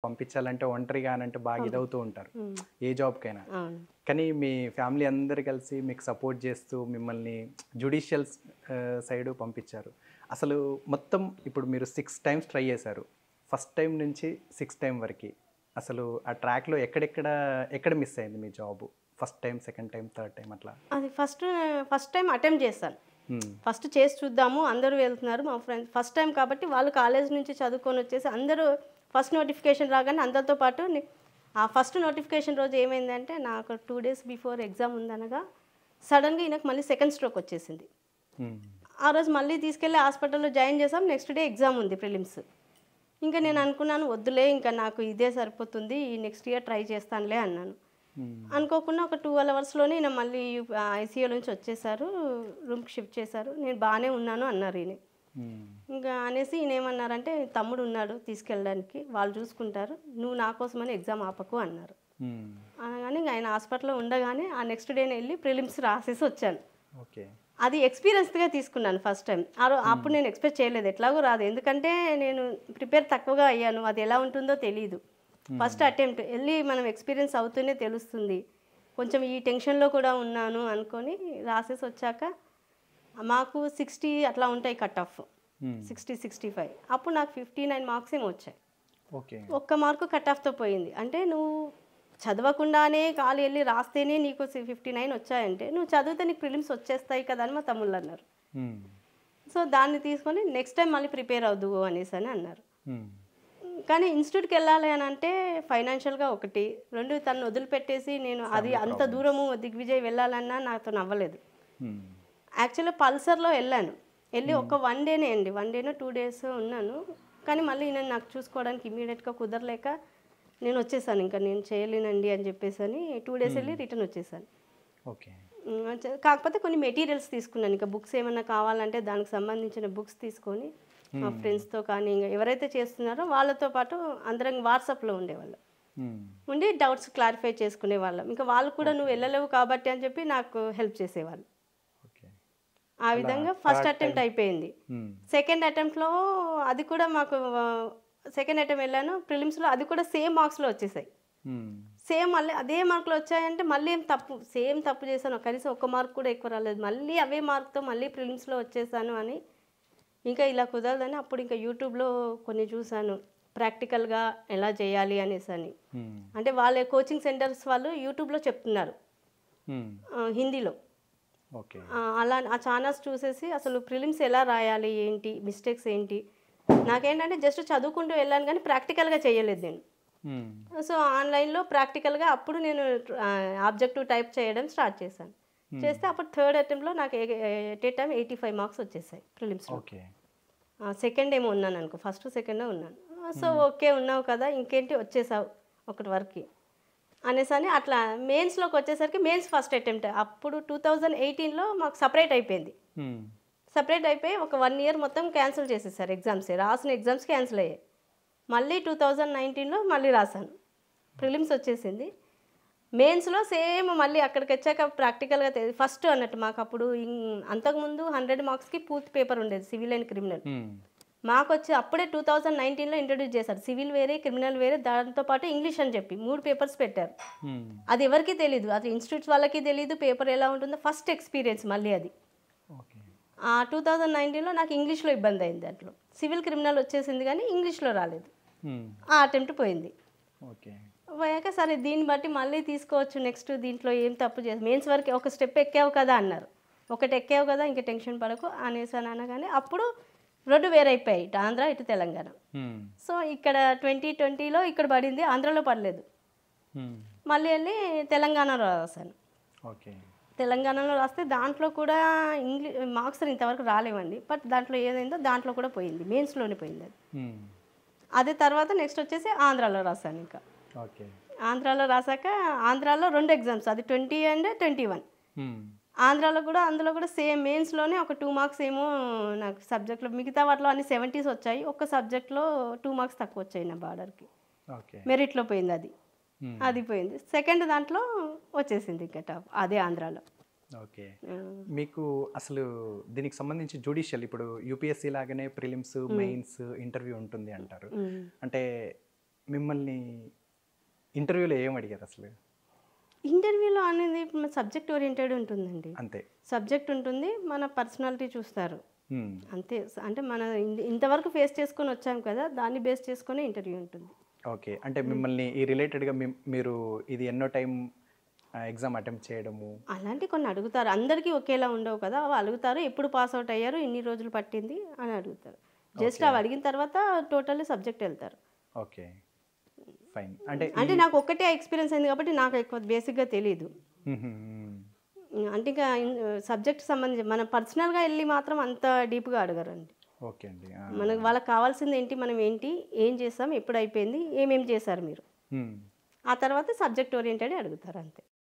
పంపించాలంటే ఒంటరిగా అని అంటే బాగా ఇదవుతూ ఉంటారు ఉమ్. ఏ జాబ్కైనా అవును కానీ మీ ఫ్యామిలీ అందరు కలిసి మీకు సపోర్ట్ చేస్తూ మిమ్మల్ని జుడిషియల్ సైడ్ పంపించారు అసలు మొత్తం ఇప్పుడు మీరు సిక్స్ టైమ్స్ ట్రై చేశారు ఫస్ట్ టైం నుంచి సిక్స్ టైం వరకు అసలు ఆ ట్రాక్లో ఎక్కడెక్కడ ఎక్కడ మిస్ అయింది మీ job first time second time third time అట్లా అది ఫస్ట్ ఫస్ట్ టైం అటెంప్ట్ చేస్తాను Hmm. ఫస్ట్ చేసి చూద్దాము అందరూ వెళ్తున్నారు మా ఫ్రెండ్స్ ఫస్ట్ టైం కాబట్టి వాళ్ళు కాలేజ్ నుంచి చదువుకొని వచ్చేసి అందరూ ఫస్ట్ నోటిఫికేషన్ రాగానే అందరితో పాటు నే- ఆ ఫస్ట్ నోటిఫికేషన్ రోజు ఏమైందంటే నాకు టూ డేస్ బిఫోర్ ఎగ్జామ్ ఉందనగా సడన్గా ఈయనకు మళ్ళీ సెకండ్ స్ట్రోక్ వచ్చేసింది Hmm. ఆ రోజు మళ్ళీ తీసుకెళ్ళి హాస్పిటల్లో జాయిన్ చేసాం నెక్స్ట్ డే ఎగ్జామ్ ఉంది ప్రిలిమ్స్ ఇంకా నేను అనుకున్నాను వద్దులే ఇంకా నాకు ఇదే సరిపోతుంది ఈ నెక్స్ట్ ఇయర్ ట్రై చేస్తానులే అన్నాను Hmm. అనుకోకుండా ఒక టూ అవర్స్లోనే ఈయన మళ్ళీ ఐసీయూ నుంచి వచ్చేసారు రూమ్కి షిఫ్ట్ చేశారు నేను బాగానే ఉన్నాను అన్నారు ఈయన Hmm. ఇంకా అనేసి ఈయన ఏమన్నారంటే తమ్ముడు ఉన్నాడు తీసుకెళ్ళడానికి వాళ్ళు చూసుకుంటారు నువ్వు నా కోసమని ఎగ్జామ్ ఆపకు అన్నారు Hmm. అనగానే ఇంకా ఆయన హాస్పిటల్లో ఉండగానే ఆ నెక్స్ట్ డేనే వెళ్ళి ప్రిలిమ్స్ రాసేసి వచ్చాను ఓకే అది ఎక్స్పీరియన్స్గా తీసుకున్నాను ఫస్ట్ టైం ఆ రో అప్పుడు నేను ఎక్స్పెక్ట్ చేయలేదు ఎట్లాగో రాదు ఎందుకంటే నేను ప్రిపేర్ తక్కువగా అయ్యాను అది ఎలా ఉంటుందో తెలియదు ఫస్ట్ అటెంప్ట్ వెళ్ళి మనం ఎక్స్పీరియన్స్ అవుతూనే తెలుస్తుంది కొంచెం ఈ టెన్షన్లో కూడా ఉన్నాను అనుకొని రాసేసి వచ్చాక మాకు సిక్స్టీ అట్లా ఉంటాయి cut off Hmm. Sixty sixty five అప్పుడు నాకు ఫిఫ్టీ నైన్ మార్క్స్ ఏమో వచ్చాయి ఓకే ఒక్క మార్కు కట్ ఆఫ్తో పోయింది అంటే నువ్వు చదవకుండానే కాలు వెళ్ళి రాస్తేనే నీకు ఫిఫ్టీ నైన్ వచ్చాయంటే నువ్వు చదివితే నీకు ప్రిలిమ్స్ వచ్చేస్తాయి కదా అని మా తమ్ముళ్ళు అన్నారు Hmm. సో దాన్ని తీసుకొని నెక్స్ట్ టైం మళ్ళీ ప్రిపేర్ అవుదు అనేసి అని అన్నారు Hmm. కానీ ఇన్స్టిట్యూట్కి వెళ్ళాలి అని అంటే ఫైనాన్షియల్గా ఒకటి రెండు తను వదిలిపెట్టేసి నేను అది అంత దూరము దిగ్విజయ్ వెళ్ళాలన్నా నాతో నవ్వలేదు Hmm. యాక్చువల్లీ పల్సర్లో వెళ్ళాను వెళ్ళి ఒక వన్ డేనే అండి వన్ డేనో టూ డేస్ ఉన్నాను కానీ మళ్ళీ నేను నాకు చూసుకోవడానికి ఇమీడియట్గా కుదరలేక నేను వచ్చేసాను ఇంకా నేను చేయలేనండి అని చెప్పేసి అని టూ డేస్ వెళ్ళి రిటర్న్ వచ్చేసాను ఓకే ఉమ్, చ- కాకపోతే కొన్ని మెటీరియల్స్ తీసుకున్నాను ఇంకా బుక్స్ ఏమైనా కావాలంటే దానికి సంబంధించిన బుక్స్ తీసుకొని మా ఫ్రెండ్స్తో కానీ ఇంకా ఎవరైతే చేస్తున్నారో వాళ్ళతో పాటు అందరం వాట్సాప్లో ఉండేవాళ్ళం Hmm. ఉండి డౌట్స్ క్లారిఫై చేసుకునే వాళ్ళం ఇంకా వాళ్ళు కూడా నువ్వు వెళ్ళలేవు కాబట్టి అని చెప్పి నాకు హెల్ప్ చేసేవాళ్ళు ఓకే ఆ విధంగా ఫస్ట్ అటెంప్ట్ అయిపోయింది Hmm. సెకండ్ అటెంప్ట్లో అది కూడా మాకు సెకండ్ అటెంప్ట్ వెళ్ళాను ప్రిలిమ్స్లో అది కూడా సేమ్ మార్క్స్లో వచ్చేసాయి Hmm. సేమ్ మళ్ళీ అదే మార్కులు వచ్చాయంటే మళ్ళీ ఏం తప్పు సేమ్ తప్పు చేశాను కనీసం ఒక్క మార్క్ కూడా ఎక్కువ రాలేదు మళ్ళీ అవే మార్క్తో మళ్ళీ ప్రిలిమ్స్లో వచ్చేసాను అని ఇంకా ఇలా కుదరదని అప్పుడు ఇంకా యూట్యూబ్లో కొన్ని చూశాను ప్రాక్టికల్గా ఎలా చేయాలి అనేసి అని Hmm. అంటే వాళ్ళ కోచింగ్ సెంటర్స్ వాళ్ళు యూట్యూబ్లో చెప్తున్నారు Hmm. ఆ, హిందీలో ఓకే ఆ, అలా ఆ ఛానల్స్ చూసేసి అసలు ప్రిలిమ్స్ ఎలా రాయాలి ఏంటి మిస్టేక్స్ ఏంటి నాకేంటంటే జస్ట్ చదువుకుంటూ వెళ్ళాను కానీ ప్రాక్టికల్గా చేయలేదు నేను Hmm. సో ఆన్లైన్లో ప్రాక్టికల్గా అప్పుడు నేను ఆబ్జెక్టివ్ టైప్ చేయడం స్టార్ట్ చేశాను చేస్తే అప్పుడు థర్డ్ అటెంప్ట్లో నాకు at a time eighty five marks వచ్చేసాయి ప్రిలిమ్స్లో ఓకే సెకండ్ ఏమో ఉన్నాను అనుకో ఫస్ట్ సెకండ్ ఉన్నాను సో ఓకే ఉన్నావు కదా ఇంకేంటి వచ్చేసావు ఒకటి వరకు అనేసి అని అట్లా మెయిన్స్లోకి వచ్చేసరికి మెయిన్స్ ఫస్ట్ అటెంప్ట్ అప్పుడు టూ థౌజండ్ ఎయిటీన్లో మాకు సపరేట్ అయిపోయింది Hmm. సపరేట్ అయిపోయి ఒక వన్ ఇయర్ మొత్తం క్యాన్సిల్ చేసేసారు ఎగ్జామ్స్ రాసిన ఎగ్జామ్స్ క్యాన్సిల్ అయ్యాయి మళ్ళీ టూ థౌజండ్ నైన్టీన్లో మళ్ళీ రాశాను ప్రిలిమ్స్ వచ్చేసింది మెయిన్స్లో సేమ్ మళ్ళీ అక్కడికి వచ్చాక ప్రాక్టికల్గా ఫస్ట్ అన్నట్టు మాకు అప్పుడు ఇం- అంతకుముందు హండ్రెడ్ మార్క్స్కి పూర్తి పేపర్ ఉండేది సివిల్ అండ్ క్రిమినల్ Hmm. మాకు వచ్చి అప్పుడే టూ థౌజండ్ నైన్టీన్లో ఇంట్రడ్యూస్ చేశారు సివిల్ వేరే క్రిమినల్ వేరే దాంతోపాటు ఇంగ్లీష్ అని చెప్పి మూడు పేపర్స్ పెట్టారు Hmm. అది ఎవరికి తెలియదు అది ఇన్స్టిట్యూట్స్ వాళ్ళకి తెలియదు పేపర్ ఎలా ఉంటుందో ఫస్ట్ ఎక్స్పీరియన్స్ మళ్ళీ అది ఓకే ఆ టూ థౌజండ్ నైన్టీన్లో నాకు ఇంగ్లీష్లో ఇబ్బంది అయింది దాంట్లో సివిల్ క్రిమినల్ వచ్చేసింది కానీ ఇంగ్లీష్లో రాలేదు Hmm. ఆ అటెంప్ట్ పోయింది ఓకే పోయాక సరే దీన్ని బట్టి మళ్ళీ తీసుకోవచ్చు నెక్స్ట్ దీంట్లో ఏం తప్పు చేసి మెయిన్స్ వరకు ఒక స్టెప్ ఎక్కావు కదా అన్నారు ఒకటి ఎక్కావు కదా ఇంకా టెన్షన్ పడకు అనేసి అని అనగానే అప్పుడు రెండు వేరైపోయాయి ఇటు ఆంధ్ర ఇటు తెలంగాణ Hmm. సో ఇక్కడ ట్వంటీ ట్వంటీలో ఇక్కడ పడింది ఆంధ్రలో పడలేదు Hmm. మళ్ళీ వెళ్ళి తెలంగాణలో రాశాను ఓకే తెలంగాణలో రాస్తే దాంట్లో కూడా ఇంగ్లీష్ మార్క్స్ ఇంతవరకు రాలేవండి బట్ దాంట్లో ఏదైందో దాంట్లో కూడా పోయింది మెయిన్స్లోనే పోయింది అది Hmm. అదే తర్వాత నెక్స్ట్ వచ్చేసి ఆంధ్రాలో రాశాను ఇంకా ఓకే ఆంధ్రాలో రాశాక ఆంధ్రాలో రెండు ఎగ్జామ్స్ అది twenty and twenty one Hmm. ఆంధ్రాలో కూడా అందులో కూడా సేమ్ మెయిన్స్లోనే ఒక టూ మార్క్స్ ఏమో నాకు సబ్జెక్ట్లో మిగతా వాటిలో అన్ని సెవెంటీస్ వచ్చాయి ఒక్క సబ్జెక్ట్లో టూ మార్క్స్ తక్కువ వచ్చాయి నా బార్డర్కి ఓకే మెరిట్లో పోయింది అది Hmm. అది పోయింది సెకండ్ దాంట్లో వచ్చేసింది ఇంకా టాప్ అదే ఆంధ్రాలో ఓకే ఆ, మీకు అసలు దీనికి సంబంధించి జుడిషియల్ ఇప్పుడు యూపీఎస్సీ లాగానే ప్రిలిమ్స్ మెయిన్స్ ఇంటర్వ్యూ ఉంటుంది అంటారు ఉమ్. అంటే మిమ్మల్ని ఇంటర్వ్యూలో ఏం అడిగారు అసలు ఇంటర్వ్యూలో అనేది సబ్జెక్ట్ ఓరియంటెడ్ ఉంటుందండి అంతే సబ్జెక్ట్ ఉంటుంది మన పర్సనాలిటీ చూస్తారు హ్మ్. అంతే స- అంటే మన ఇన్- ఇంతవరకు ఫేస్ చేసుకొని వచ్చాం కదా దాన్ని బేస్ చేసుకొని ఇంటర్వ్యూ ఉంటుంది ఓకే అంటే మిమ్మల్ని ఈ రిలేటెడ్గా మీరు ఇది ఎన్నో టైం ఎగ్జామ్ అటెంప్ట్ చేయడము అలాంటి కొన్ని అడుగుతారు అందరికీ ఒకేలా ఉండవు కదా అవి అడుగుతారు ఎప్పుడు పాస్ అవుట్ అయ్యారు ఇన్ని రోజులు పట్టింది అని అడుగుతారు జస్ట్ అవి అడిగిన తర్వాత టోటల్లీ సబ్జెక్ట్ వెళ్తారు ఓకే ఫైన్ అంటే అంటే నాకు ఒక్కటే ఎక్స్పీరియన్స్ అయింది కాబట్టి నాకు ఎక్కువ బేసిక్గా తెలియదు హ్మ్, హ్మ్, హ్మ్. అంటే ఇంకా సబ్జెక్ట్ సంబంధించి మన పర్సనల్గా వెళ్ళి మాత్రం అంత డీప్గా అడగరండి ఓకే అండి ఆ. మనకు వాళ్ళకి కావాల్సింది ఏంటి మనం ఏంటి ఏం చేస్తాం ఎప్పుడు అయిపోయింది ఏమేం చేశారు మీరు హ్మ్. ఆ తర్వాత సబ్జెక్ట్ ఓరియంటెడ్ అడుగుతారు అంతే